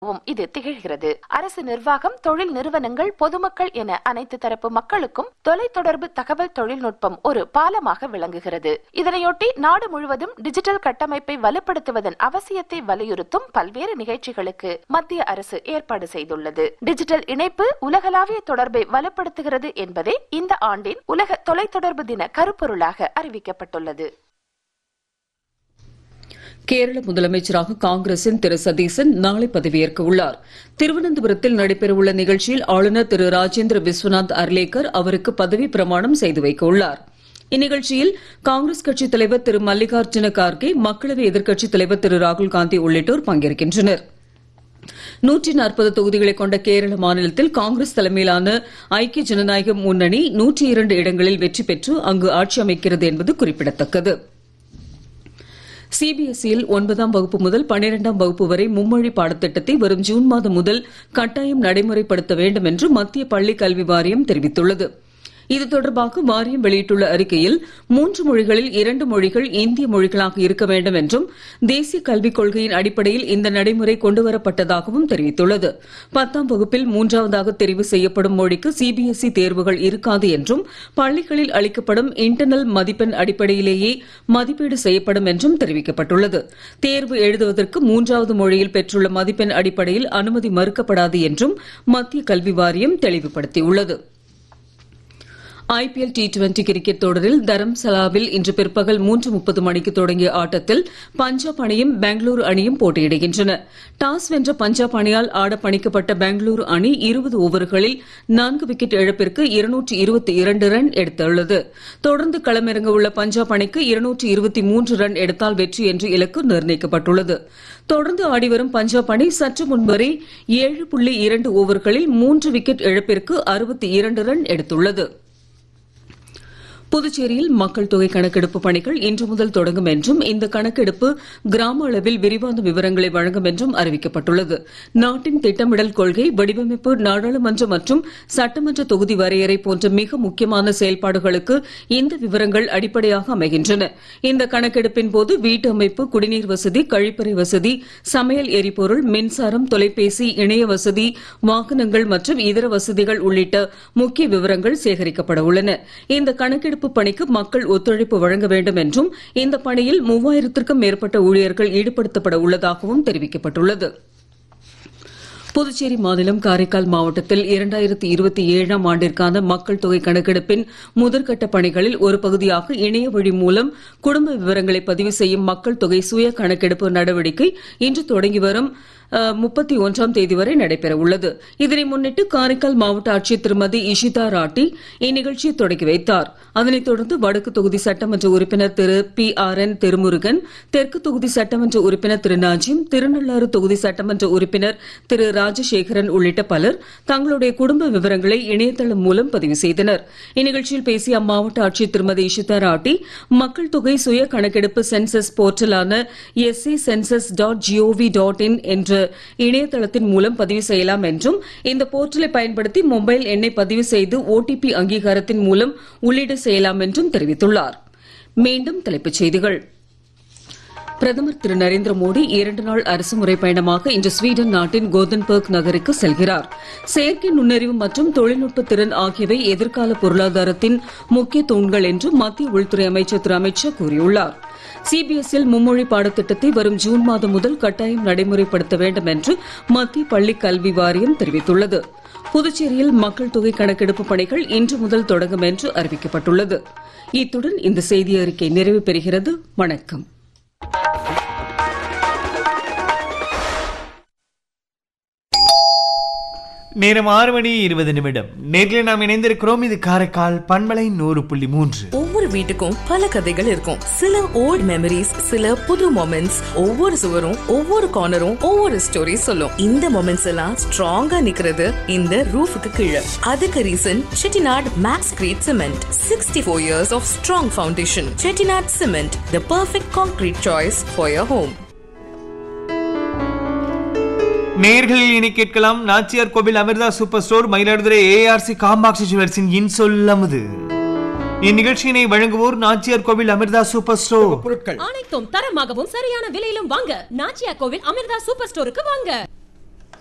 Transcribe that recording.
வும் இது திகழ்கிறது அரசு நிர்வாகம் தொழில் நிறுவனங்கள் பொதுமக்கள் என அனைத்து தரப்பு மக்களுக்கும் தொலைத்தொடர்பு தகவல் தொழில்நுட்பம் ஒரு பாலமாக விளங்குகிறது இதனையொட்டி நாடு முழுவதும் டிஜிட்டல் கட்டமைப்பை வலுப்படுத்துவதன் அவசியத்தை வலியுறுத்தும் பல்வேறு நிகழ்ச்சிகளுக்கு மத்திய அரசு ஏற்பாடு செய்துள்ளது டிஜிட்டல் இணைப்பு உலகளாவிய தொடர்பை வலுப்படுத்துகிறது என்பதே இந்த ஆண்டின் உலக தொலைத்தொடர்பு தின கருப்பொருளாக அறிவிக்கப்பட்டுள்ளது கேரள முதலமைச்சராக காங்கிரசின் திரு சதீசன் நாளை பதவியேற்க உள்ளார் திருவனந்தபுரத்தில் நடைபெறவுள்ள நிகழ்ச்சியில் ஆளுநர் திரு ராஜேந்திர விஸ்வநாத் அர்லேக்கர் அவருக்கு பதவி பிரமாணம் செய்து வைக்க உள்ளார் இந்நிகழ்ச்சியில் காங்கிரஸ் கட்சித் தலைவர் திரு மல்லிகார்ஜுன கார்கே மக்களவை எதிர்க்கட்சித் தலைவர் திரு ராகுல் காந்தி உள்ளிட்டோர் பங்கேற்கின்றனர் நூற்றி நாற்பது தொகுதிகளை கொண்ட கேரள மாநிலத்தில் காங்கிரஸ் தலைமையிலான ஐக்கிய ஜனநாயக முன்னணி நூற்றி இரண்டு இடங்களில் வெற்றி பெற்று அங்கு ஆட்சி அமைக்கிறது என்பது குறிப்பிடத்தக்கது சிபிஎஸ்இயில் ஒன்பதாம் வகுப்பு முதல் பன்னிரெண்டாம் வகுப்பு வரை மும்மொழி பாடத்திட்டத்தை வரும் ஜூன் மாதம் முதல் கட்டாயம் நடைமுறைப்படுத்த வேண்டும் என்று மத்திய பள்ளிக் கல்வி வாரியம் தெரிவித்துள்ளது இது தொடர்பாக வாரியம் வெளியிட்டுள்ள அறிக்கையில் மூன்று மொழிகளில் இரண்டு மொழிகள் இந்திய மொழிகளாக இருக்க வேண்டும் என்றும் தேசிய கல்விக் கொள்கையின் அடிப்படையில் இந்த நடைமுறை கொண்டுவரப்பட்டதாகவும் தெரிவித்துள்ளது பத்தாம் வகுப்பில் மூன்றாவதாக தெரிவு செய்யப்படும் மொழிக்கு சிபிஎஸ்இ தேர்வுகள் இருக்காது என்றும் பள்ளிகளில் அளிக்கப்படும் இன்டர்னல் மதிப்பெண் அடிப்படையிலேயே மதிப்பீடு செய்யப்படும் என்றும் தெரிவிக்கப்பட்டுள்ளது தேர்வு எழுதுவதற்கு மூன்றாவது மொழியில் பெற்றுள்ள மதிப்பெண் அடிப்படையில் அனுமதி மறுக்கப்படாது என்றும் மத்திய கல்வி வாரியம் தெளிவுபடுத்தியுள்ளது ஐபிஎல் டி டுவெண்டி கிரிக்கெட் தொடரில் தரம்சலாவில் இன்று பிற்பகல் மூன்று முப்பது மணிக்கு தொடங்கிய ஆட்டத்தில் பஞ்சாப் அணியும் பெங்களூரு அணியும் போட்டியிடுகின்றன டாஸ் வென்ற பஞ்சாப் அணியால் ஆட பணிக்கப்பட்ட பெங்களூரு அணி இருபது ஓவர்களில் நான்கு விக்கெட் இழப்பிற்கு இருநூற்றி இருபத்தி இரண்டு ரன் எடுத்துள்ளது தொடர்ந்து களமிறங்க உள்ள பஞ்சாப் அணிக்கு இருநூற்றி இருபத்தி மூன்று ரன் எடுத்தால் வெற்றி என்று இலக்கு நிர்ணயிக்கப்பட்டுள்ளது தொடர்ந்து ஆடிவரும் பஞ்சாப் அணி சற்று முன்வரை ஏழு புள்ளி இரண்டு ஓவர்களில் மூன்று விக்கெட் இழப்பிற்கு அறுபத்தி இரண்டு ரன் எடுத்துள்ளது புதுச்சேரியில் மக்கள் தொகை கணக்கெடுப்பு பணிகள் இன்று முதல் தொடங்கும் என்றும் இந்த கணக்கெடுப்பு கிராம அளவில் விரிவான விவரங்களை வழங்கும் என்றும் அறிவிக்கப்பட்டுள்ளது நாட்டின் திட்டமிடல் கொள்கை வடிவமைப்பு நாடாளுமன்ற மற்றும் சட்டமன்ற தொகுதி வரையறை போன்ற மிக முக்கியமான செயல்பாடுகளுக்கு இந்த விவரங்கள் அடிப்படையாக அமைகின்றன இந்த கணக்கெடுப்பின் போது வீட்டு அமைப்பு குடிநீர் வசதி கழிப்பறை வசதி சமையல் எரிபொருள் மின்சாரம் தொலைபேசி இணைய வசதி வாகனங்கள் மற்றும் இதர வசதிகள் உள்ளிட்ட முக்கிய விவரங்கள் சேகரிக்கப்பட உள்ளன இந்த கணக்கெடுப்பு கணக்கெடுப்பு பணிக்கு மக்கள் ஒத்துழைப்பு வழங்க வேண்டும் என்றும் இந்த பணியில் மூவாயிரத்திற்கும் மேற்பட்ட ஊழியர்கள் ஈடுபடுத்தப்பட உள்ளதாகவும் தெரிவிக்கப்பட்டுள்ளது புதுச்சேரி மாநிலம் காரைக்கால் மாவட்டத்தில் இரண்டாயிரத்தி இருபத்தி ஏழாம் ஆண்டிற்கான மக்கள் தொகை கணக்கெடுப்பின் முதற்கட்ட பணிகளில் ஒரு பகுதியாக இணைய வழி மூலம் குடும்ப விவரங்களை பதிவு செய்யும் மக்கள் தொகை சுய கணக்கெடுப்பு நடவடிக்கை இன்று தொடங்கி வரும் முப்பத்தி ஒன்றாம் தேதி வரை நடைபெற உள்ளது இதனை முன்னிட்டு காரைக்கால் மாவட்ட ஆட்சியர் திருமதி இஷிதா ராட்டி இந்நிகழ்ச்சியை தொடங்கி வைத்தார் அதனைத் தொடர்ந்து வடக்கு தொகுதி சட்டமன்ற உறுப்பினர் Thiru P R N Thirumurugan தெற்கு தொகுதி சட்டமன்ற உறுப்பினர் திரு நாஜிம் திருநள்ளாறு தொகுதி சட்டமன்ற உறுப்பினர் திரு ராஜசேகரன் உள்ளிட்ட பலர் தங்களுடைய குடும்ப விவரங்களை இணையதளம் மூலம் பதிவு செய்தனர் இந்நிகழ்ச்சியில் பேசிய அம்மாவட்ட ஆட்சியர் திருமதி இஷிதா ராட்டி மக்கள் தொகை சுய கணக்கெடுப்பு சென்சஸ் போர்ட்டலான S C census dot gov dot in என்ற இணையதளத்தின் மூலம் பதிவு செய்யலாம் என்றும் இந்த போர்ட்டலை பயன்படுத்தி மொபைல் எண்ணை பதிவு செய்து ஓடிபி அங்கீகாரத்தின் மூலம் உள்ளீடு செய்யலாம் என்றும் தெரிவித்துள்ளார் மீண்டும் தலைப்புச் செய்திகள் பிரதமர் திரு நரேந்திர மோடி இரண்டு நாள் அரசுமுறை பயணமாக இன்று ஸ்வீடன் நாட்டின் கோதன்பர்க் நகருக்கு செல்கிறார் செயற்கை நுண்ணறிவு மற்றும் தொழில்நுட்ப திறன் ஆகியவை எதிர்கால பொருளாதாரத்தின் முக்கிய தூண்கள் என்று மத்திய உள்துறை அமைச்சர் திரு அமித் ஷா கூறியுள்ளார் சிபிஎஸ்இல் மும்மொழி பாடத்திட்டத்தை வரும் ஜூன் மாதம் முதல் கட்டாயம் நடைமுறைப்படுத்த வேண்டும் என்று மத்திய பள்ளிக் கல்வி வாரியம் தெரிவித்துள்ளது புதுச்சேரியில் மக்கள் தொகை கணக்கெடுப்பு பணிகள் இன்று முதல் தொடங்கும் என்று அறிவிக்கப்பட்டுள்ளது இத்துடன் இந்த செய்தி அறிக்கை நிறைவு பெறுகிறது வணக்கம் நேரம் ஆறு மணி இருபது நிமிடம் நேரில் நாம் இணைந்திருக்கிறோம் இது காரைக்கால் பண்பலை நூறு புள்ளி மூன்று ஒவ்வொரு வீட்டுக்கும் பல கதைகள் இருக்கும் சில ஓல்ட் மெமரிஸ் சில புது மொமெண்ட்ஸ் ஒவ்வொரு சுவரும் ஒவ்வொரு கார்னரும் ஒவ்வொரு ஸ்டோரி சொல்லும் இந்த மொமெண்ட்ஸ் எல்லாம் ஸ்ட்ராங்கா நிக்கிறது இந்த ரூஃபுக்கு கீழே அதுக்கு reason Chettinad Maxcrete cement sixty four years of strong foundation Chettinad cement the perfect concrete choice for your home நேர்களில் இனி கேட்கலாம் Nachiyar Koil Amirtha super store Mayiladuthurai ARC Kamakshi ஜுவல்ஸின் இன்சொல்லமுது இந்நிகழ்ச்சியினை வழங்குவோர் நாச்சியார் கோவில் அமிர்தா சூப்பர் ஸ்டோர் பொருட்கள் அனைத்தும் தரமாகவும் சரியான விலையிலும் வாங்க நாச்சியா கோவில் அமிர்தா சூப்பர் ஸ்டோருக்கு வாங்க